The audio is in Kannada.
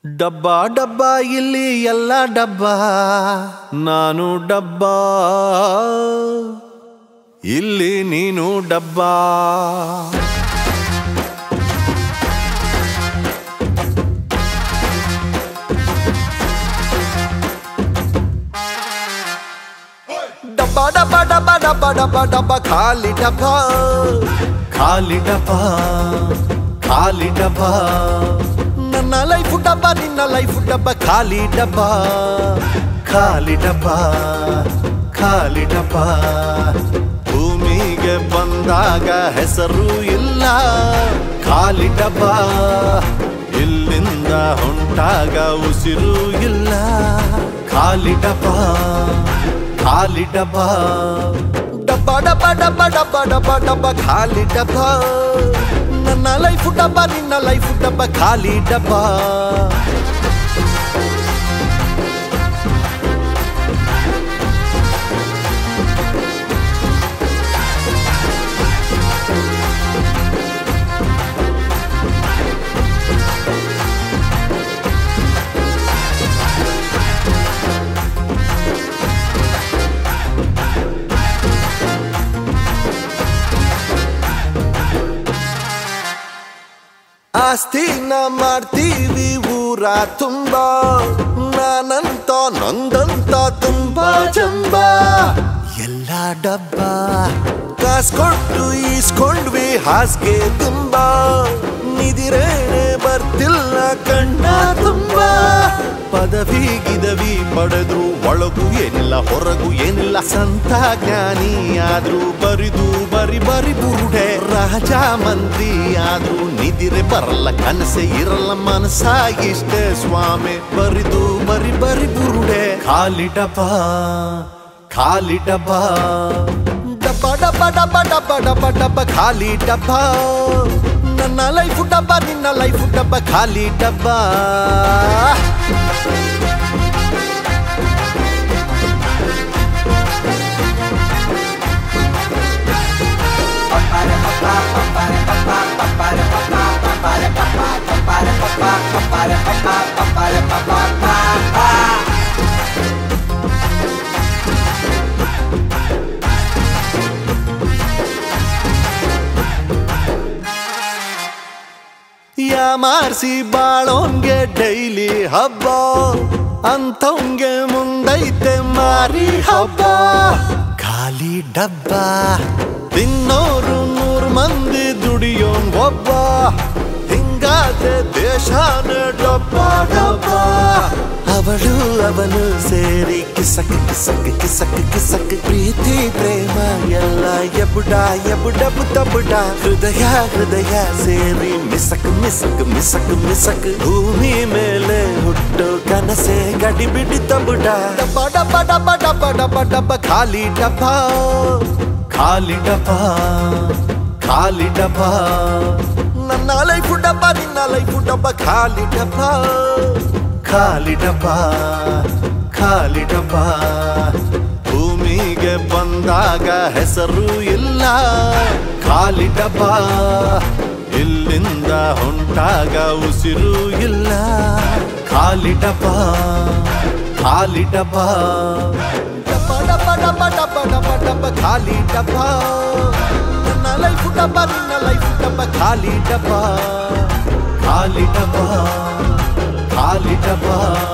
ಡಬ್ಬ ಡಬ್ಬ ಇಲ್ಲಿ ಎಲ್ಲ ಡಬ್ಬ ನಾನು ಡಬ್ಬ ಇಲ್ಲಿ ನೀನು ಡಬ್ಬ ಡಬ್ಬ ಡಬ್ಬ ಡಬ್ಬ ಡಬ್ಬ ಡಬ್ಬ ಡಬ್ಬ ಖಾಲಿ ಡಬ್ಬ ಖಾಲಿ ಡಬ್ಬ ಖಾಲಿ ಡಬ್ಬ ನನ್ನ ಲೈಫ್ ಡಬ್ಬ ನಿನ್ನ ಲೈಫ್ ಡಬ್ಬ ಖಾಲಿ ಡಬ್ಬ ಖಾಲಿ ಡಬ್ಬ ಖಾಲಿ ಡಬ್ಬ ಭೂಮಿಗೆ ಬಂದಾಗ ಹೆಸರು ಇಲ್ಲ ಖಾಲಿ ಡಬ್ಬ ಇಲ್ಲಿಂದ ಹೊಂಟಾಗ ಉಸಿರು ಇಲ್ಲ ಖಾಲಿ ಡಬ್ಬ ಖಾಲಿ ಡಬ್ಬ ಡಬ್ಬ ಡಬ್ಬ ಡಬ್ಬ ಡಬ್ಬ ಡಬ್ಬ ಡಬ್ಬ ಖಾಲಿ ಡಬ್ಬ ನನ್ನ ಲೈಫ್ ಡಬ್ಬ ನಿನ್ನ ಲೈಫ್ ಡಬ್ಬ ಖಾಲಿ ಡಬ್ಬ ಆಸ್ತಿನ ಮಾಡ್ತೀವಿ ಊರ ತುಂಬ ನಾನಂತ ನಂದಂತ ತುಂಬಾ ಜಂಬ ಎಲ್ಲ ಡಬ್ಬ ಕಾಸ್ ಕೊಟ್ಟು ಈಸ್ಕೊಂಡ್ವಿ ಹಾಸ್ಗೆ ತುಂಬ ನಿದಿರೇನೆ ಬರ್ತಿಲ್ಲ ಕಣ್ಣ ತುಂಬ ಪದವಿ ಗಿದವಿ ಪಡೆದ್ರು ಒಳಗೂ ಏನಿಲ್ಲ ಹೊರಗೂ ಏನಿಲ್ಲ ಸಂತ ಜ್ಞಾನಿ ಆದ್ರೂ ಬರಿದು ಬರಿ ಬರಿ ಬುರುಡೆ ರಾಜ ಮಂತ್ರಿ ಆದ್ರೂ ನಿದಿರೆ ಬರಲ್ಲ ಕನಸೆ ಇರಲ್ಲ ಮನಸ್ಸಾಗಿಷ್ಟೇ ಸ್ವಾಮಿ ಬರಿದು ಬರಿ ಬರಿ ಬುರುಡೆ ಖಾಲಿ ಡಬ್ಬ ಖಾಲಿ ಡಬ್ಬ ಡಬ್ಬ ಡಬ್ಬ ಡಬ್ಬ ಡಬ್ಬ ಡಬ್ಬ ಡಬ್ಬ ಖಾಲಿ ಡಬ್ಬ ನನ್ನ ಲೈಫ್ ಡಬ್ಬ ನಿನ್ನ ಲೈಫ್ ಡಬ್ಬ ಖಾಲಿ ಡಬ್ಬ ಯಾಮಾರ್ಸಿ ಬಾಳೋಂಗೆ ಡೈಲಿ ಹಬ್ಬ ಅಂತವಂಗೆ ಮುಂದೈತೆ ಮಾರಿ ಹಬ್ಬ ಖಾಲಿ ಡಬ್ಬ ತಿನ್ನೋರು ನೂರು ಮಂದಿ ದುಡಿಯೋನ್ ಒಬ್ಬ ಹಿಂಗಾದ್ರೆ ದೇಶನೇ ಡಬ್ಬ ಡಬ್ಬ ಅವಳು ಅವನು ಸೇರಿ ಕಿಸಕ್ ಕಿಸಕ್ ಕಿಸಕ್ ಕಿಸಕ್ ಪ್ರೀತಿ ಪ್ರೇಮ ಎಲ್ಲ ಎಬುಡ ಎಬುಡ ಬುಡ ಬುಡ ಹೃದಯ ಹೃದಯ ಸೇರಿ ಮಿಸಕ್ ಮಿಸಕ್ ಮಿಸಕ್ ಮಿಸಕ್ ಭೂಮಿ ಮೇಲೆ ಹುಟ್ಟು ಕನಸೆ ಗಡಿ ಬಿಡಿತ ಬುಡ ಡಬ್ಬ ಡಬ್ಬ ಡಬ್ಬ ಡಬ್ಬ ಡಬ್ಬ ಡಬ್ಬ ಖಾಲಿ ಡಬ್ಬ ಖಾಲಿ ಡಬ್ಬ ಖಾಲಿ ಡಬ್ಬ ನನ್ನ ಲೈಫ್ ಡಬ್ಬ ನಿನ್ನ ಲೈಫ್ ಡಬ್ಬ ಖಾಲಿ ಡಬ್ಬ ಖಾಲಿ ಡಬ್ಬ ಖಾಲಿ ಡಬ್ಬ ಭೂಮಿಗೆ ಬಂದಾಗ ಹೆಸರು ಇಲ್ಲ ಖಾಲಿ ಡಬ್ಬ ಇಲ್ಲಿಂದ ಹೊಂಟಾಗ ಉಸಿರು ಇಲ್ಲ ಖಾಲಿ ಡಬ್ಬ ಖಾಲಿ ಡಬ್ಬ ಡಬ್ಬ ಡಬ್ಬ ಡಬ್ಬ ಡಬ್ಬ ಡಬ್ಬ ಡಬ್ಬ ಖಾಲಿ ಡಬ್ಬ ನನ್ನ ಲೈಫ್ ಡಬ್ಬ ನಿನ್ನ ಲೈಫ್ ಡಬ್ಬ ಖಾಲಿ ಡಬ್ಬ ಖಾಲಿ ಡಬ್ಬ ಖಾಲಿ ಡಬ್ಬ